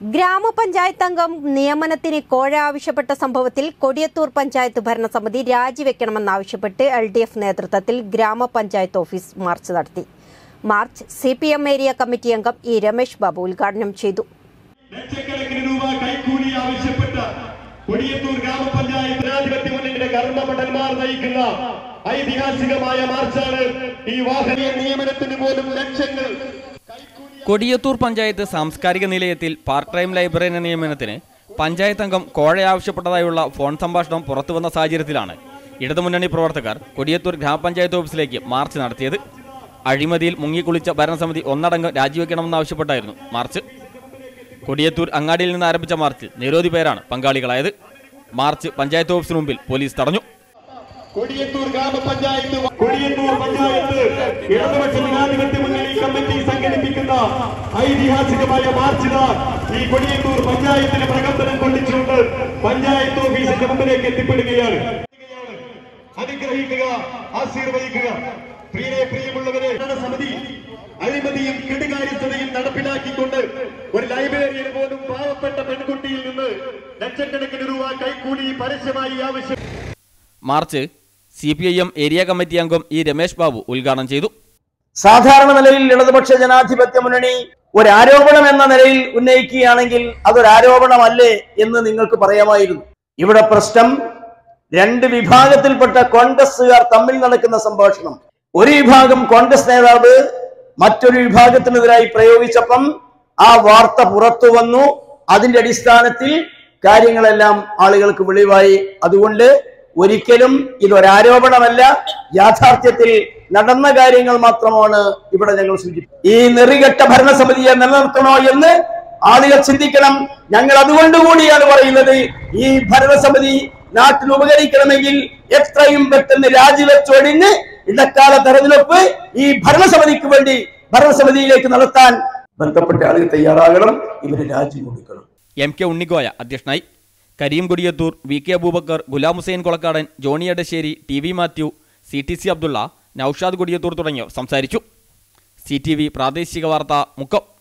ഗ്രാമപഞ്ചായത്ത് അംഗം നിയമനത്തിന് കോഴ ആവശ്യപ്പെട്ട സംഭവത്തിൽ കൊടിയത്തൂർ പഞ്ചായത്ത് ഭരണസമിതി രാജിവെക്കണമെന്നാവശ്യപ്പെട്ട് എൽ ഡി എഫ് നേതൃത്വത്തിൽ ഗ്രാമപഞ്ചായത്ത് ഓഫീസ് മാർച്ച് നടത്തി march C P M area committee അംഗം ഇ രമേശ് ബാബു ഉദ്ഘാടനം ചെയ്തു ലക്ഷക്കണക്കിന് രൂപ കൈക്കൂലി ആവശ്യപ്പെട്ട കൊടിയത്തൂർ ഗ്രാമപഞ്ചായത്ത് ജനാധിപത്യ മുന്നണിയുടെ കർമ്മഭടന്മാർ നയിക്കുന്ന ഐതിഹാസികമായ മാർച്ചാണ് ഈ വാഹന നിയമനത്തിന് പോലും ലക്ഷങ്ങൾ കൊടിയത്തൂർ പഞ്ചായത്ത് സാംസ്കാരിക നിലയത്തിൽ പാർട്ട് ടൈം ലൈബ്രറി നിയമനത്തിന് പഞ്ചായത്ത് അംഗം കോഴ ആവശ്യപ്പെട്ടതായുള്ള ഫോൺ സംഭാഷണം പുറത്തുവന്ന സാഹചര്യത്തിലാണ് ഇടതുമുന്നണി പ്രവർത്തകർ കൊടിയത്തൂർ ഗ്രാമപഞ്ചായത്ത് ഓഫീസിലേക്ക് മാർച്ച് നടത്തിയത് അഴിമതിയിൽ മുങ്ങിക്കുളിച്ച ഭരണസമിതി ഒന്നടങ്കം രാജിവെക്കണമെന്നാവശ്യപ്പെട്ടായിരുന്നു മാർച്ച് കൊടിയത്തൂർ അങ്ങാടിയിൽ നിന്ന് ആരംഭിച്ച മാർച്ചിൽ നിരവധി പേരാണ് പങ്കാളികളായത് മാർച്ച് പഞ്ചായത്ത് ഓഫീസിന് മുമ്പിൽ പോലീസ് തടഞ്ഞു കൊടിയത്തൂർ ഗ്രാമപഞ്ചായത്ത് കൊടിയത്തൂർ പഞ്ചായത്ത് ഇടതുപക്ഷ ജനാധിപത്യ മുന്നണി കമ്മിറ്റി സംഘടിപ്പിക്കുന്ന ഐതിഹാസികമായ മാർച്ചിത ഈ കൊടിയത്തൂർ പഞ്ചായത്തിന് പ്രകമ്പനം കൊള്ളിച്ചുകൊണ്ട് പഞ്ചായത്ത് ഓഫീസിന്റെ മുമ്പിലേക്ക് എത്തിപ്പെടുകയാണ് അനുഗ്രഹിക്കുക ആശീർവദിക്കുക പ്രിയരെ പ്രിയമുള്ളവരെ സമിതി അഴിമതിയും കെടുകാര്യസ്ഥതയും നടപ്പിലാക്കിക്കൊണ്ട് ഒരു ലൈബ്രറിയിൽ പോലും പാവപ്പെട്ട പെൺകുട്ടിയിൽ നിന്ന് ലക്ഷക്കണക്കിന് രൂപ കൈക്കൂലി പരസ്യമായി ആവശ്യം march C P I M area committee അംഗം ഇ രമേശ് ബാബു ഉദ്ഘാടനം ചെയ്തു സാധാരണ നിലയിൽ ഇടതുപക്ഷ ജനാധിപത്യ മുന്നണി ഒരു ആരോപണം എന്ന നിലയിൽ ഉന്നയിക്കുകയാണെങ്കിൽ അതൊരു ആരോപണമല്ലേ എന്ന് നിങ്ങൾക്ക് പറയാമായിരുന്നു ഇവിടെ പ്രശ്നം രണ്ട് വിഭാഗത്തിൽപ്പെട്ട കോൺഗ്രസുകാർ തമ്മിൽ നടക്കുന്ന സംഭാഷണം ഒരു വിഭാഗം കോൺഗ്രസ് നേതാവ് മറ്റൊരു വിഭാഗത്തിനെതിരായി പ്രയോഗിച്ചപ്പം ആ വാർത്ത പുറത്തു വന്നു അതിന്റെ അടിസ്ഥാനത്തിൽ കാര്യങ്ങളെല്ലാം ആളുകൾക്ക് വെളിവായി അതുകൊണ്ട് ഒരിക്കലും ഇതൊരാരോപണമല്ല യാഥാർത്ഥ്യത്തിൽ നടന്ന കാര്യങ്ങൾ മാത്രമാണ് ഇവിടെ ഞങ്ങൾ സൂചിപ്പിച്ചത് ഈ നെറികെട്ട ഭരണസമിതിയെ നിലനിർത്തണോ എന്ന് ആളുകൾ ചിന്തിക്കണം ഞങ്ങൾ അതുകൊണ്ട് കൂടിയാണ് പറയുന്നത് ഈ ഭരണസമിതി നാട്ടിൽ ഉപകരിക്കണമെങ്കിൽ എത്രയും പെട്ടെന്ന് രാജിവെച്ചൊഴിഞ്ഞ് ഇടക്കാല തെരഞ്ഞെടുപ്പ് ഈ ഭരണസമിതിക്ക് വേണ്ടി ഭരണസമിതിയിലേക്ക് നടത്താൻ ബന്ധപ്പെട്ട ആളുകൾ തയ്യാറാകണം ഇവര് രാജി കൊടുക്കണം എം കെ ഉണ്ണിക്കോയ അധ്യക്ഷനായി Kareem Kodiyathur V K Abubakar Ghulam Hussain Kolakkadan Johny Edassery T V Mathew C T C Abdulla Noushad Kodiyathur തുടങ്ങിയവർ സംസാരിച്ചു സി ടി വി പ്രാദേശിക വാർത്ത മുക്കം